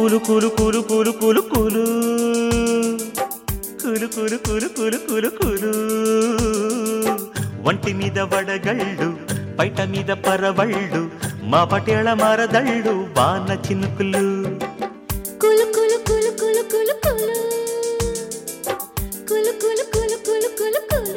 కూలు కూలు కూలు కూలు కూలు కూలు కూలు కూలు కూలు కూలు కూలు కూలు వంటి మీద వడగళ్ళు బయట మీద పరవళ్ళు మా పటేళ మరదళ్ళు వాన చినుకులు కులు కులు కులు కులు కులు కులు కులు కులు కులు కులు కులు కులు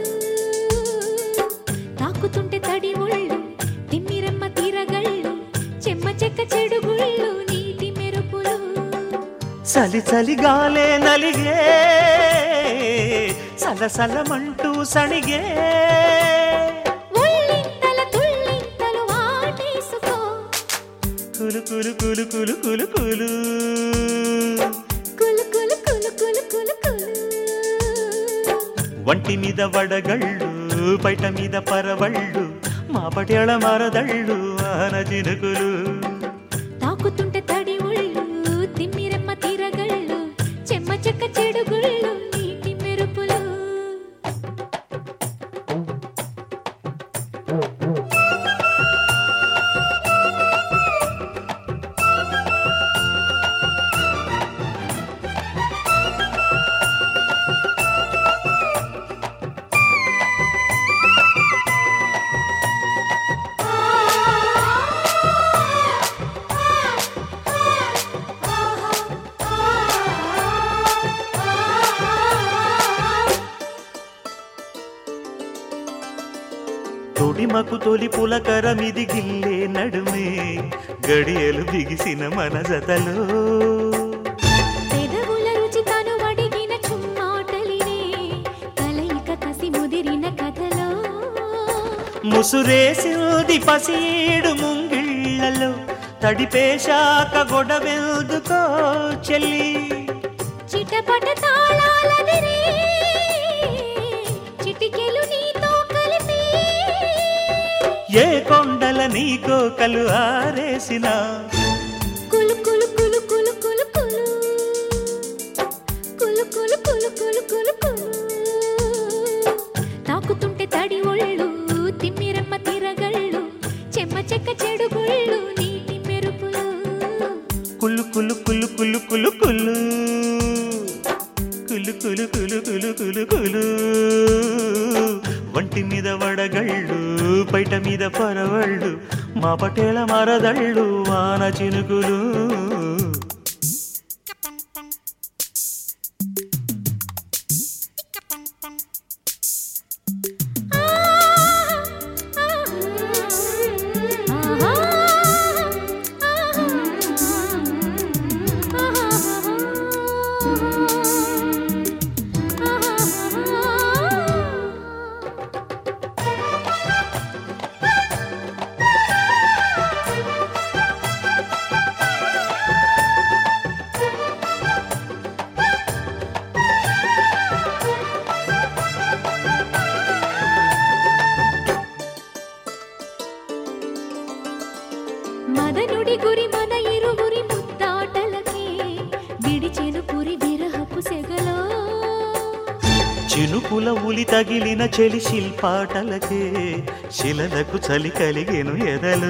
తాకుతుంటే తడి ఒళ్ళు తిమ్మిరమ్మ తీరగళ్ళు చెమ్మ చెక్క చెడుగుళ్ళు నీటి మెరుపులు చలి చలి గాలే నలిగే సలసలమంటూ సణిగే ఒళ్ళింతల తుళ్ళింతలు వాటేసుకో కులు కులు కులు కులు కులు కులు కులు కులు కులు కులు కులు కులు వంటి మీద వడగళ్ళు బయట మీద పరవళ్ళు మా పటేళ మరదళ్ళు వాన చినుకులు తాకుతుంటే తడి ఒళ్ళు తిమ్మిరమ్మ తీరగళ్ళు చెమ్మ చెక్క చెడుగుళ్ళు నీటి మెరుపులు తొడిమకు తొలి పులకరమిది గిల్లే నడుమే గడియలు బిగిసిన మన జతలో పెదవుల రుచి తను అడిగిన చుమ్మాటలినే కలయిక కసి ముదిరిన కథలో ముసురేసింది పసీడు ముంగిళ్ళలో తడిపేశాక గొడవెల్దుకో చెల్లి చిటపట తాళాలదిరే చిటికెలు నీతో కలిపి ఏ కొండల నీకో కలు ఆరేసిన కులు కులు కులు కులు కులు కులు కులు కులు కులు కులు కులు కులు తాకుతుంటే తడి ఒళ్ళు తిమ్మిరమ్మ తిరగళ్ళు చెమ్మ చెక్క చెడుగుళ్ళు నీటి మెరుపులు కులు కులు కులు కులు కులు కులు కులు కులు కులు కులు కులు కులు వంటి మీద వడగళ్ళు బయట మీద పరవళ్ళు మా పటేల మరదళ్ళు వాన చినుకులు మదనుడి గురి మన ఇరువురి ముద్దాటలకే విడిచెను పురి విరహపు సెగలో చినుకుల ఉలి తగిలిన చెలి శిల్పాటలకే శిలలకు చలి కలిగెను ఎదలు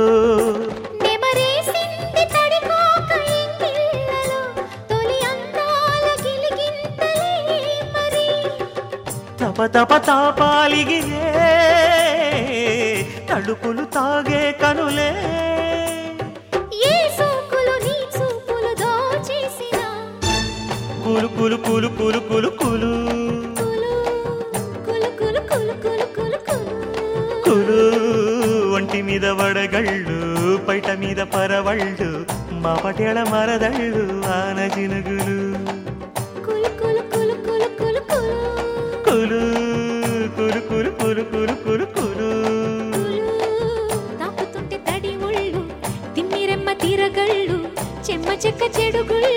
నెమరేసింది తడికోక ఇంగిళ్ళలో, తొలి అందాల గిలిగింతలే మరి. తప తప తాపాలిగిరే తడుపులు తాగే కనులే ఏ సోకులు నీ చూపులు దోచేసిన కులు కులు కులు కులు కులు కులు కులు, కులు, కులు, కులు, కులు, కులు, కులు. కులు ఒంటి మీద వడగళ్ళు పైట మీద పరవళ్ళు మా పటేళ మరదళ్ళు ఆన చినుగులు కులు, కులు, కులు, కులు, కులు, కులు. కులు కులు కులు కులు కులు కులు కులు తాకుతుంటే తడి ఒళ్ళు తిమ్మిరెమ్మ తీరగళ్ళు చెమ్మ చెక్క చెడుగుళ్ళు